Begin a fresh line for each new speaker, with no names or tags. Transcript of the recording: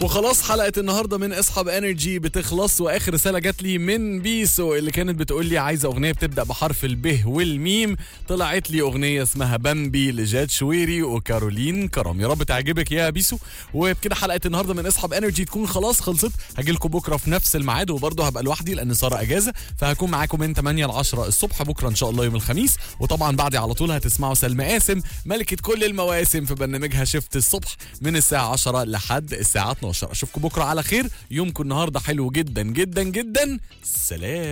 وخلاص حلقه النهارده من اصحاب انرجي بتخلص واخر رساله جات لي من بيسو اللي كانت بتقول لي عايزه اغنيه بتبدا بحرف الب والميم طلعت لي اغنيه اسمها بامبي لجاد شويري وكارولين كرم يا رب تعجبك يا بيسو وبكده حلقه النهارده من اصحاب انرجي تكون خلاص خلصت هاجي لكم بكره في نفس الميعاد وبرضه هبقى لوحدي لان ساره اجازه فهكون معاكم من 8 ل 10 الصبح بكره ان شاء الله يوم الخميس وطبعا بعدي على طول هتسمعوا سلمى قاسم ملكه كل المواسم في برنامجها شفت الصبح من الساعه 10 لحد الساعه 12 اشوفكم بكره على خير يومكم النهارده حلو جدا جدا جدا سلام